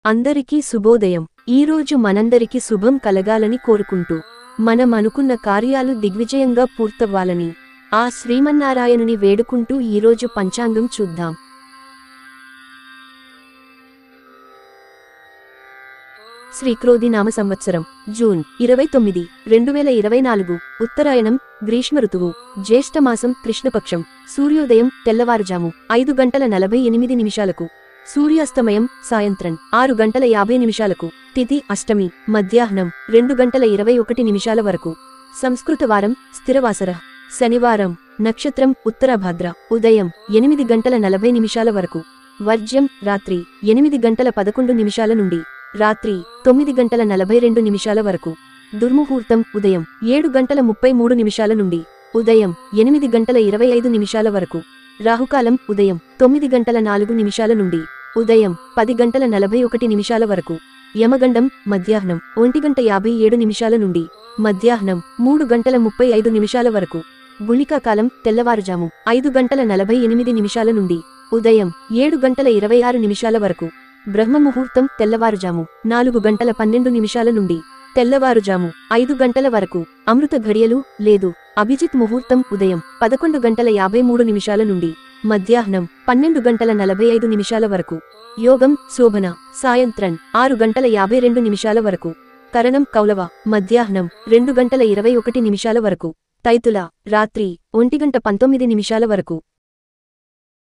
అందరికీ శుభోదయం ఈరోజు మనందరికి శుభం కలగాలని కోరుకుంటూ మనం అనుకున్న కార్యాలు దిగ్విజయంగా పూర్తవ్వాలని ఆ శ్రీమన్నారాయణుని వేడుకుంటూ ఈరోజు పంచాంగం చూద్దాం శ్రీక్రోధి నామ సంవత్సరం జూన్ ఇరవై తొమ్మిది రెండు వేల ఇరవై నాలుగు ఉత్తరాయణం గ్రీష్మ ఋతువు జ్యేష్ఠమాసం కృష్ణపక్షం సూర్యోదయం తెల్లవారుజాము ఐదు గంటల నలభై ఎనిమిది నిమిషాలకు సూర్యాస్తమయం సాయంత్రం ఆరు గంటల యాభై నిమిషాలకు తిథి అష్టమి మధ్యాహ్నం రెండు గంటల ఇరవై ఒకటి నిమిషాల వరకు సంస్కృత వారం స్థిరవాసర శనివారం నక్షత్రం ఉత్తరాభాద్ర ఉదయం ఎనిమిది గంటల నలభై నిమిషాల వరకు వర్జ్యం రాత్రి ఎనిమిది గంటల పదకొండు నిమిషాల నుండి రాత్రి తొమ్మిది గంటల నలభై రెండు నిమిషాల వరకు దుర్ముహూర్తం ఉదయం ఏడు గంటల ముప్పై మూడు నిమిషాల నుండి ఉదయం ఎనిమిది గంటల ఇరవై ఐదు నిమిషాల వరకు రాహుకాలం ఉదయం తొమ్మిది గంటల నాలుగు నిమిషాల నుండి ఉదయం పది గంటల నలభై ఒకటి నిమిషాల వరకు యమగండం మధ్యాహ్నం ఒంటి గంట యాభై ఏడు నిమిషాల నుండి మధ్యాహ్నం మూడు గంటల ముప్పై ఐదు నిమిషాల వరకు గుళికాకాలం తెల్లవారుజాము ఐదు గంటల నలభై ఎనిమిది నిమిషాల నుండి ఉదయం ఏడు గంటల ఇరవై ఆరు నిమిషాల వరకు బ్రహ్మముహూర్తం తెల్లవారుజాము నాలుగు గంటల పన్నెండు నిమిషాల నుండి తెల్లవారుజాము ఐదు గంటల వరకు అమృత ఘడియలు లేదు అభిజిత్ ముహూర్తం ఉదయం పదకొండు గంటల యాభై మూడు నిమిషాల నుండి మధ్యాహ్నం పన్నెండు గంటల నలభై ఐదు నిమిషాల వరకు యోగం శోభన సాయంత్రం ఆరు గంటల యాభై రెండు నిమిషాల వరకు కరణం కౌలవ మధ్యాహ్నం రెండు గంటల ఇరవై ఒకటి నిమిషాల వరకు తైతుల రాత్రి ఒంటి గంట పంతొమ్మిది నిమిషాల వరకు